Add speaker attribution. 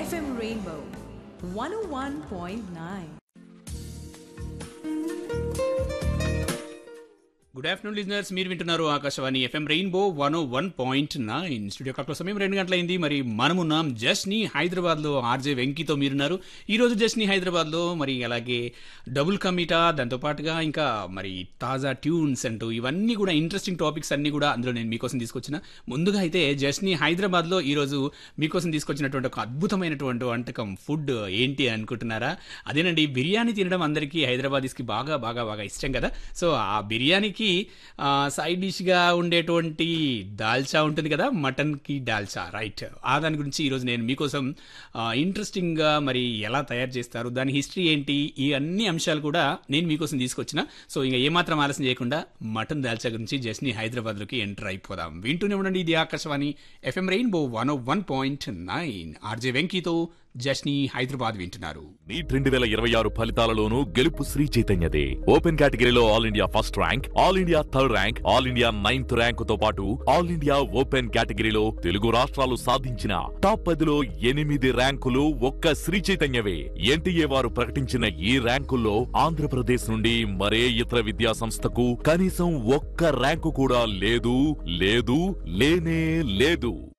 Speaker 1: FM Rainbow 101.9.
Speaker 2: Good afternoon listeners మీరు వింటున్నారు Akashvani FM Rainbow one one point nine studio కాక్ల సమయం రెండు గంటలైంది మరి మనమున్నాం జస్ని హైదరాబాద్లో ఆర్జే వెంకీతో మీరున్నారు ఈరోజు జస్ని హైదరాబాద్లో మరి అలాగే డబుల్ కమిటా దాంతోపాటుగా ఇంకా మరి తాజా ట్యూన్స్ అంటూ ఇవన్నీ కూడా ఇంట్రెస్టింగ్ టాపిక్స్ అన్నీ కూడా అందులో నేను మీకోసం తీసుకొచ్చిన ముందుగా అయితే జస్ని హైదరాబాద్లో ఈరోజు మీకోసం తీసుకొచ్చినటువంటి ఒక అద్భుతమైనటువంటి వంటకం ఫుడ్ ఏంటి అనుకుంటున్నారా అదేనండి బిర్యానీ తినడం అందరికీ హైదరాబాదీస్కి బాగా బాగా బాగా ఇష్టం కదా సో ఆ బిర్యానీకి ఆ, సైడ్ డిష్గా ఉండేటువంటి దాల్చా ఉంటుంది కదా మటన్కి దాల్చా రైట్ ఆ దాని గురించి ఈరోజు నేను మీకోసం ఆ, ఇంట్రెస్టింగ్గా మరి ఎలా తయారు చేస్తారు దాని హిస్టరీ ఏంటి ఈ అన్ని అంశాలు కూడా నేను మీకోసం తీసుకొచ్చిన సో ఇంకా ఏమాత్రం ఆలస్యం చేయకుండా మటన్ దాల్చా గురించి జస్ని హైదరాబాద్లోకి ఎంటర్ అయిపోదాం వింటూనే ఉండండి ఇది Akashvani FM Rainbow one one point nine RJ వెంకీతో జస్ని హైదరాబాద్ వింటున్నారు
Speaker 3: నీట్ రెండు వేల ఇరవై ఆరు ఫలితాలలోనూ గెలుపు శ్రీ చైతన్యదే ఓపెన్ కేటగిరీలో all India first rank all India third rank all India ninth rank తో పాటు ఆల్ ఇండియా ఓపెన్ కేటగిరీలో తెలుగు రాష్ట్రాలు సాధించిన టాప్ పదిలో ఎనిమిది ర్యాంకులు ఒక్క శ్రీ చైతన్యవే ఎన్టీఏ వారు ప్రకటించిన ఈ ర్యాంకుల్లో ఆంధ్రప్రదేశ్ నుండి మరే ఇతర విద్యా సంస్థకు కనీసం ఒక్క ర్యాంకు కూడా లేదు లేదు లేనే లేదు